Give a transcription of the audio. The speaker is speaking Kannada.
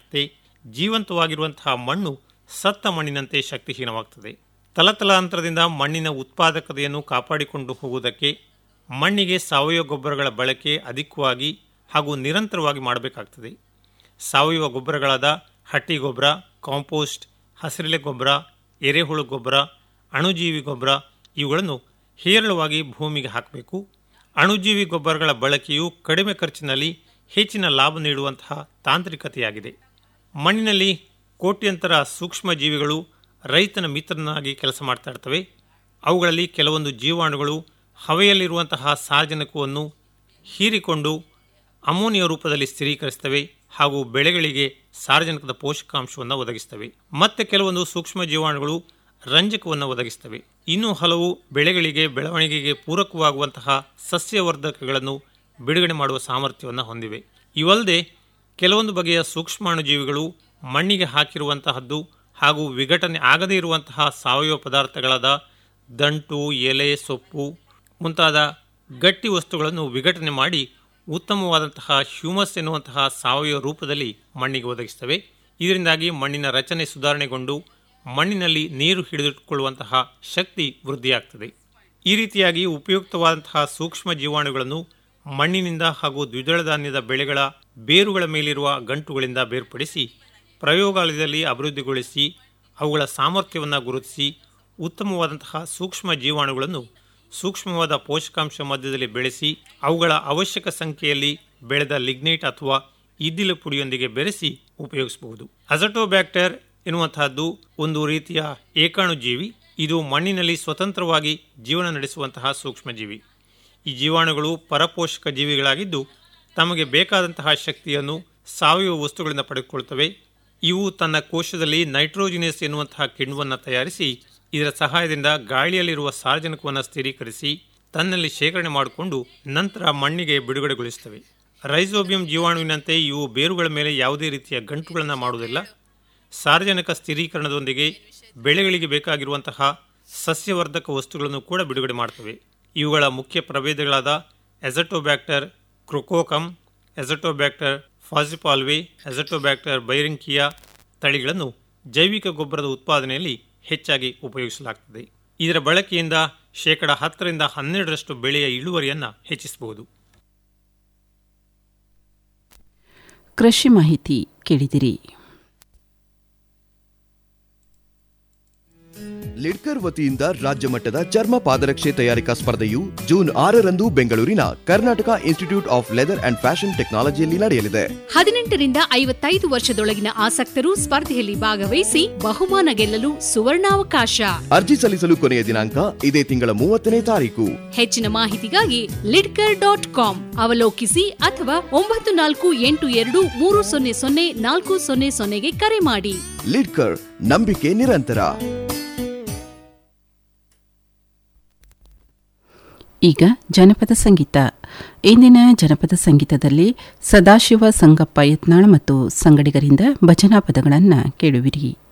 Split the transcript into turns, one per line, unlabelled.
ಏನಾಗ್ತದೆ ಜೀವಂತವಾಗಿರುವಂತಹ ಮಣ್ಣು ಸತ್ತ ಮಣ್ಣಿನಂತೆ ಶಕ್ತಿಹೀನವಾಗ್ತದೆ ತಲತಲಾಂತರದಿಂದ ಮಣ್ಣಿನ ಉತ್ಪಾದಕತೆಯನ್ನು ಕಾಪಾಡಿಕೊಂಡು ಹೋಗುವುದಕ್ಕೆ ಮಣ್ಣಿಗೆ ಸಾವಯವ ಗೊಬ್ಬರಗಳ ಬಳಕೆ ಅಧಿಕವಾಗಿ ಹಾಗೂ ನಿರಂತರವಾಗಿ ಮಾಡಬೇಕಾಗ್ತದೆ ಸಾವಯವ ಗೊಬ್ಬರಗಳಾದ ಹಟ್ಟಿ ಗೊಬ್ಬರ ಕಾಂಪೋಸ್ಟ್ ಹಸಿರೆಲೆ ಗೊಬ್ಬರ ಎರೆಹುಳು ಗೊಬ್ಬರ ಅಣುಜೀವಿ ಗೊಬ್ಬರ ಇವುಗಳನ್ನು ಹೇರಳವಾಗಿ ಭೂಮಿಗೆ ಹಾಕಬೇಕು ಅಣುಜೀವಿ ಗೊಬ್ಬರಗಳ ಬಳಕೆಯು ಕಡಿಮೆ ಖರ್ಚಿನಲ್ಲಿ ಹೆಚ್ಚಿನ ಲಾಭ ನೀಡುವಂತಹ ತಾಂತ್ರಿಕತೆಯಾಗಿದೆ ಮಣ್ಣಿನಲ್ಲಿ ಕೋಟ್ಯಂತರ ಸೂಕ್ಷ್ಮ ಜೀವಿಗಳು ರೈತನ ಮಿತ್ರನಾಗಿ ಕೆಲಸ ಮಾಡ್ತಾ ಇರ್ತವೆ ಅವುಗಳಲ್ಲಿ ಕೆಲವೊಂದು ಜೀವಾಣುಗಳು ಹವೆಯಲ್ಲಿರುವಂತಹ ಸಾರ್ವಜನಿಕವನ್ನು ಹೀರಿಕೊಂಡು ಅಮೋನಿಯ ರೂಪದಲ್ಲಿ ಸ್ಥಿರೀಕರಿಸ್ತವೆ ಹಾಗೂ ಬೆಳೆಗಳಿಗೆ ಸಾರ್ವಜನಿಕದ ಪೋಷಕಾಂಶವನ್ನು ಒದಗಿಸ್ತವೆ ಮತ್ತೆ ಕೆಲವೊಂದು ಸೂಕ್ಷ್ಮ ಜೀವಾಣುಗಳು ರಂಜಕವನ್ನು ಒದಗಿಸ್ತವೆ ಇನ್ನು ಹಲವು ಬೆಳೆಗಳಿಗೆ ಬೆಳವಣಿಗೆಗೆ ಪೂರಕವಾಗುವಂತಹ ಸಸ್ಯವರ್ಧಕಗಳನ್ನು ಬಿಡುಗಡೆ ಮಾಡುವ ಸಾಮರ್ಥ್ಯವನ್ನು ಹೊಂದಿವೆ ಇವಲ್ಲದೆ ಕೆಲವೊಂದು ಬಗೆಯ ಸೂಕ್ಷ್ಮಾಣುಜೀವಿಗಳು ಮಣ್ಣಿಗೆ ಹಾಕಿರುವಂತಹದ್ದು ಹಾಗೂ ವಿಘಟನೆ ಆಗದೇ ಇರುವಂತಹ ಸಾವಯವ ಪದಾರ್ಥಗಳಾದ ದಂಟು ಎಲೆ ಸೊಪ್ಪು ಮುಂತಾದ ಗಟ್ಟಿ ವಸ್ತುಗಳನ್ನು ವಿಘಟನೆ ಮಾಡಿ ಉತ್ತಮವಾದಂತಹ ಹ್ಯೂಮಸ್ ಎನ್ನುವಂತಹ ಸಾವಯವ ರೂಪದಲ್ಲಿ ಮಣ್ಣಿಗೆ ಒದಗಿಸ್ತವೆ ಇದರಿಂದಾಗಿ ಮಣ್ಣಿನ ರಚನೆ ಸುಧಾರಣೆಗೊಂಡು ಮಣ್ಣಿನಲ್ಲಿ ನೀರು ಹಿಡಿದಿಟ್ಟುಕೊಳ್ಳುವಂತಹ ಶಕ್ತಿ ವೃದ್ಧಿಯಾಗ್ತದೆ ಈ ರೀತಿಯಾಗಿ ಉಪಯುಕ್ತವಾದಂತಹ ಸೂಕ್ಷ್ಮ ಜೀವಾಣುಗಳನ್ನು ಮಣ್ಣಿನಿಂದ ಹಾಗೂ ದ್ವಿದಳ ಧಾನ್ಯದ ಬೆಳೆಗಳ ಬೇರುಗಳ ಮೇಲಿರುವ ಗಂಟುಗಳಿಂದ ಬೇರ್ಪಡಿಸಿ ಪ್ರಯೋಗಾಲಯದಲ್ಲಿ ಅಭಿವೃದ್ಧಿಗೊಳಿಸಿ ಅವುಗಳ ಸಾಮರ್ಥ್ಯವನ್ನು ಗುರುತಿಸಿ ಉತ್ತಮವಾದಂತಹ ಸೂಕ್ಷ್ಮ ಜೀವಾಣುಗಳನ್ನು ಸೂಕ್ಷ್ಮವಾದ ಪೋಷಕಾಂಶ ಮಧ್ಯದಲ್ಲಿ ಬೆಳೆಸಿ ಅವುಗಳ ಅವಶ್ಯಕ ಸಂಖ್ಯೆಯಲ್ಲಿ ಬೆಳೆದ ಲಿಗ್ನೈಟ್ ಅಥವಾ ಇದ್ದಿಲು ಪುಡಿಯೊಂದಿಗೆ ಬೆರೆಸಿ ಉಪಯೋಗಿಸಬಹುದು ಅಜಟೋಬ್ಯಾಕ್ಟರ್ ಎನ್ನುವಂತಹದ್ದು ಒಂದು ರೀತಿಯ ಏಕಾಣುಜೀವಿ ಇದು ಮಣ್ಣಿನಲ್ಲಿ ಸ್ವತಂತ್ರವಾಗಿ ಜೀವನ ನಡೆಸುವಂತಹ ಸೂಕ್ಷ್ಮಜೀವಿ ಈ ಜೀವಾಣುಗಳು ಪರಪೋಷಕ ಜೀವಿಗಳಾಗಿದ್ದು ತಮಗೆ ಬೇಕಾದಂತಹ ಶಕ್ತಿಯನ್ನು ಸಾವಯವ ವಸ್ತುಗಳಿಂದ ಪಡೆದುಕೊಳ್ತವೆ ಇವು ತನ್ನ ಕೋಶದಲ್ಲಿ ನೈಟ್ರೋಜಿನಸ್ ಎನ್ನುವಂತಹ ಕಿಣ್ವನ್ನು ತಯಾರಿಸಿ ಇದರ ಸಹಾಯದಿಂದ ಗಾಳಿಯಲ್ಲಿರುವ ಸಾರ್ವಜನಿಕವನ್ನು ಸ್ಥಿರೀಕರಿಸಿ ತನ್ನಲ್ಲಿ ಶೇಖರಣೆ ಮಾಡಿಕೊಂಡು ನಂತರ ಮಣ್ಣಿಗೆ ಬಿಡುಗಡೆಗೊಳಿಸುತ್ತವೆ ರೈಸೋಬಿಯಂ ಜೀವಾಣುವಿನಂತೆ ಇವು ಬೇರುಗಳ ಮೇಲೆ ಯಾವುದೇ ರೀತಿಯ ಗಂಟುಗಳನ್ನು ಮಾಡುವುದಿಲ್ಲ ಸಾರ್ವಜನಿಕ ಸ್ಥಿರೀಕರಣದೊಂದಿಗೆ ಬೆಳೆಗಳಿಗೆ ಬೇಕಾಗಿರುವಂತಹ ಸಸ್ಯವರ್ಧಕ ವಸ್ತುಗಳನ್ನು ಕೂಡ ಬಿಡುಗಡೆ ಮಾಡ್ತವೆ ಇವುಗಳ ಮುಖ್ಯ ಪ್ರಭೇದಗಳಾದ ಎಸಟೋಬ್ಯಾಕ್ಟರ್ ಕ್ರೊಕೋಕಮ್ ಎಸಟೋಬ್ಯಾಕ್ಟರ್ ಫಾಸಿಪಾಲ್ವೆ ಎಸಟೋಬ್ಯಾಕ್ಟರ್ ಬೈರಿಂಕಿಯಾ ತಳಿಗಳನ್ನು ಜೈವಿಕ ಗೊಬ್ಬರದ ಉತ್ಪಾದನೆಯಲ್ಲಿ ಹೆಚ್ಚಾಗಿ ಉಪಯೋಗಿಸಲಾಗುತ್ತದೆ ಇದರ ಬಳಕೆಯಿಂದ ಶೇಕಡ ಹತ್ತರಿಂದ ಹನ್ನೆರಡರಷ್ಟು ಬೆಳೆಯ ಇಳುವರಿಯನ್ನು ಹೆಚ್ಚಿಸಬಹುದು
ಕೃಷಿ ಮಾಹಿತಿ ಕೇಳಿದಿರಿ
ಲಿಡ್ಕರ್ ವತಿಯಿಂದ ರಾಜ್ಯ ಮಟ್ಟದ ಚರ್ಮ ಪಾದರಕ್ಷೆ ತಯಾರಿಕಾ ಸ್ಪರ್ಧೆಯು ಜೂನ್ ಆರರಂದು ಬೆಂಗಳೂರಿನ Karnataka institute of leather and fashion ಟೆಕ್ನಾಲಜಿಯಲ್ಲಿ ನಡೆಯಲಿದೆ
ಹದಿನೆಂಟರಿಂದ ಐವತ್ತೈದು ವರ್ಷದೊಳಗಿನ ಆಸಕ್ತರು ಸ್ಪರ್ಧೆಯಲ್ಲಿ ಭಾಗವಹಿಸಿ ಬಹುಮಾನ ಗೆಲ್ಲಲು ಸುವರ್ಣಾವಕಾಶ
ಅರ್ಜಿ ಸಲ್ಲಿಸಲು ಕೊನೆಯ ದಿನಾಂಕ ಇದೇ ತಿಂಗಳ ಮೂವತ್ತನೇ ತಾರೀಕು
ಹೆಚ್ಚಿನ ಮಾಹಿತಿಗಾಗಿ ಲಿಡ್ಕರ್ ಡಾಟ್ ಕಾಮ್ ಅವಲೋಕಿಸಿ ಅಥವಾ ಒಂಬತ್ತು ನಾಲ್ಕು ಎಂಟು ಎರಡು ಮೂರು ಸೊನ್ನೆ ಸೊನ್ನೆ ನಾಲ್ಕು ಸೊನ್ನೆ ಸೊನ್ನೆಗೆ ಕರೆ ಮಾಡಿ
ಲಿಡ್ಕರ್ ನಂಬಿಕೆ ನಿರಂತರ
ಈಗ ಜನಪದ ಸಂಗೀತ ಇಂದಿನ ಜನಪದ ಸಂಗೀತದಲ್ಲಿ ಸದಾಶಿವ ಸಂಗಪ್ಪ ಯತ್ನಾಳ್ ಮತ್ತು ಸಂಗಡಿಗರಿಂದ ಭಜನಾ ಪದಗಳನ್ನು ಕೇಳುವಿರಿ